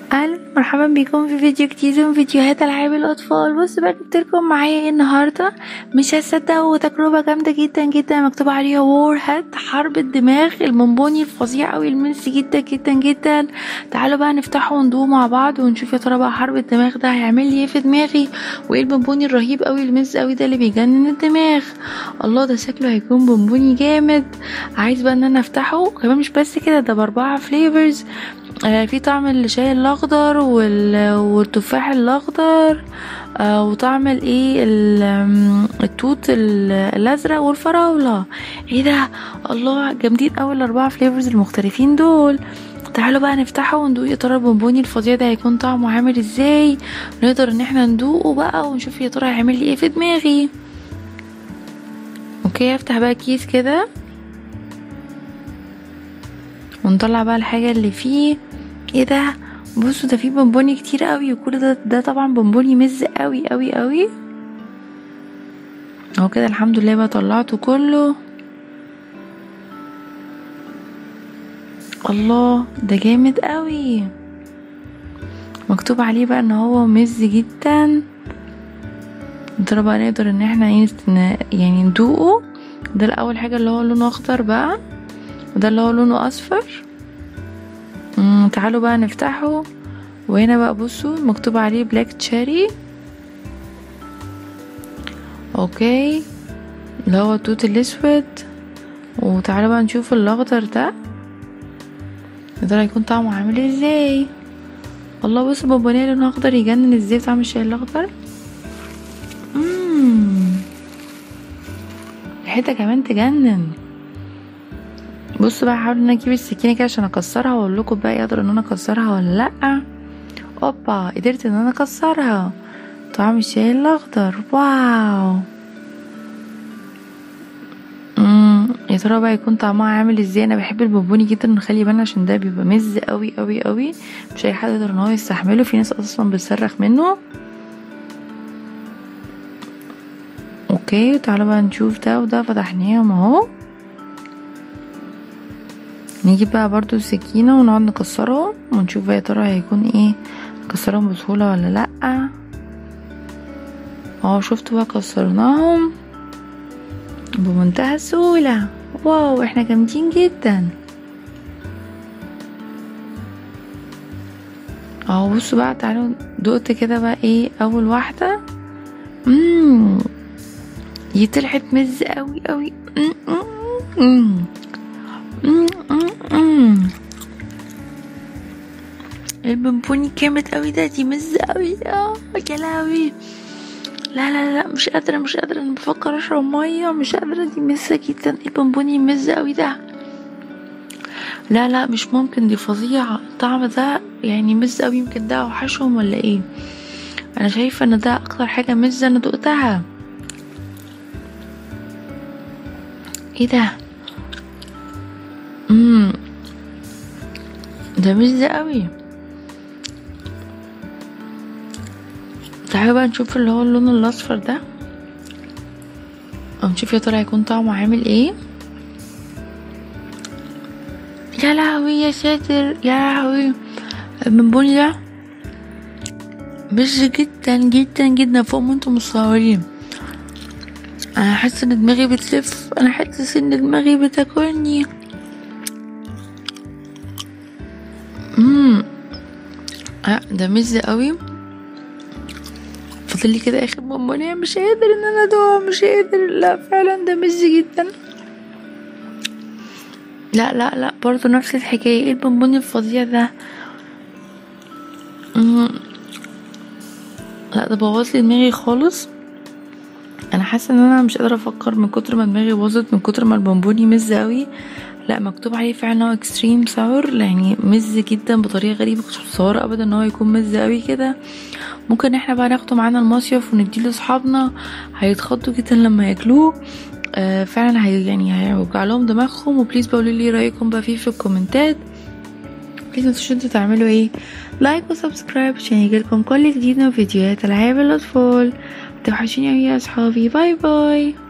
اهلا مرحبا بكم في فيديو جديد من فيديوهات العاب الاطفال بص بقى جبت لكم معايا ايه النهارده مش هتصدقوا تجربه جامده جدا جدا مكتوب عليها وور هات حرب الدماغ المنبوني الفظيع قوي المنسي جدا جدا جدا تعالوا بقى نفتحه وندوه مع بعض ونشوف يا ترى بقى حرب الدماغ ده هيعمل لي ايه في دماغي وايه البونبوني الرهيب قوي المز قوي ده اللي بيجنن الدماغ الله ده شكله هيكون بونبوني جامد عايز بقى ان انا افتحه كمان مش بس كده ده باربعه فليفرز آه في طعم الشاي الاخضر وال- والتفاح الاخضر آه وطعم الايه ال- آم، التوت ال- الازرق والفراوله ايه ده الله جامدين قوي الاربعه فليفرز المختلفين دول تعالوا بقى نفتحه وندوق يا ترى البونبوني الفظيع ده هيكون طعمه عامل ازاي نقدر ان احنا ندوقه بقى ونشوف يا ترى هيعمل لي ايه في دماغي اوكي افتح بقى كيس كده ونطلع بقى الحاجة اللي فيه ايه ده بصوا ده فيه بونبوني كتير قوي وكل ده ده طبعا بونبوني مز قوي قوي قوي اهو كده الحمد لله بقى طلعته كله الله ده جامد قوي مكتوب عليه بقى ان هو مز جدا ترى بقى نقدر ان احنا ايه ن- يعني ندوقه ده الاول حاجه اللي هو لونه اخضر بقى وده اللي هو لونه اصفر مم، تعالوا بقى نفتحه وهنا بقى بصوا مكتوب عليه بلاك تشيري اوكي اللي هو التوت الاسود وتعالوا بقى نشوف الاخضر ده يا ترى هيكون طعمه عامل ازاي والله بص بونبونيه لونه اخضر يجنن ازاي طعم الشاي الاخضر مم. ريحتها كمان تجنن بصوا بقى هحاول ان أنا اجيب السكينه كده عشان اكسرها واقول لكم بقى اقدر ان انا اكسرها ولا لا اوبا قدرت ان انا اكسرها طعم الشاي الاخضر واو امم يا ترى بقى يكون طعمها عامل ازاي انا بحب البونبوني جدا نخلي بالنا عشان ده بيبقى مز قوي قوي قوي مش اي حد يقدر ان هو يستحمله في ناس اصلا بتصرخ منه اوكي تعالوا بقى نشوف ده وده فتحناهم اهو نجيب بقى برضو السكينة ونقعد نكسرهم ونشوف بقى يا ترى هيكون ايه نكسرهم بسهولة ولا لأ اهو شفتوا بقى كسرناهم بمنتهى السهولة واو احنا جامدين جدا اهو بصوا بقى تعالوا دقت كده بقى ايه اول واحدة مم دي طلعت مز قوي قوي مم، مم، مم. مم، مم، مم. البونبوني جامد قوي ده دي مز قوي اه يا لهوي لا لا لا مش قادرة مش قادرة انا بفكر اشرب مية مش قادرة دي مزة جدا البونبوني مز قوي ده لا لا مش ممكن دي فظيعة الطعم ده يعني مز قوي يمكن ده اوحشهم ولا ايه انا شايفة ان ده اكتر حاجة مزة انا دقتها ايه ده امم ده مز قوي تعالوا بقى نشوف اللي هو اللون الاصفر ده ونشوف يا ترى هيكون طعمه عامل ايه يا لهوي يا ساتر يا لهوي البونبوني ده مز جدا جدا جدا فوق ما انتم متصورين انا حاسه ان دماغي بتلف انا حاسه ان دماغي بتاكلني امم آه ده مز قوي فاضل لي كده اخر بونبونيه مش قادر ان انا ادوق مش قادر لا فعلا ده مز جدا لا لا لا برضه نفس الحكايه ايه البونبوني الفظيع ده مم. لا ده بوظ لي دماغي خالص انا حاسه ان انا مش قادره افكر من كتر ما دماغي باظت من كتر ما البونبوني مز قوي لا مكتوب عليه فعلا هو اكستريم ساور يعني مز جدا بطريقه غريبه كنتش متصوره ابدا ان هو يكون مز قوي كده ممكن احنا بقى ناخده معانا المصيف ونديه لاصحابنا هيتخضوا جدا لما ياكلوه آه فعلا هي يعني هيوجع لهم دماغهم وبليز بقولوا لي رايكم بقى فيه في الكومنتات بليز متنسوش انتوا تعملوا ايه لايك وسبسكرايب عشان يجيلكم كل جديد من فيديوهات العاب الاطفال توحشوني اوي يا اصحابي باي باي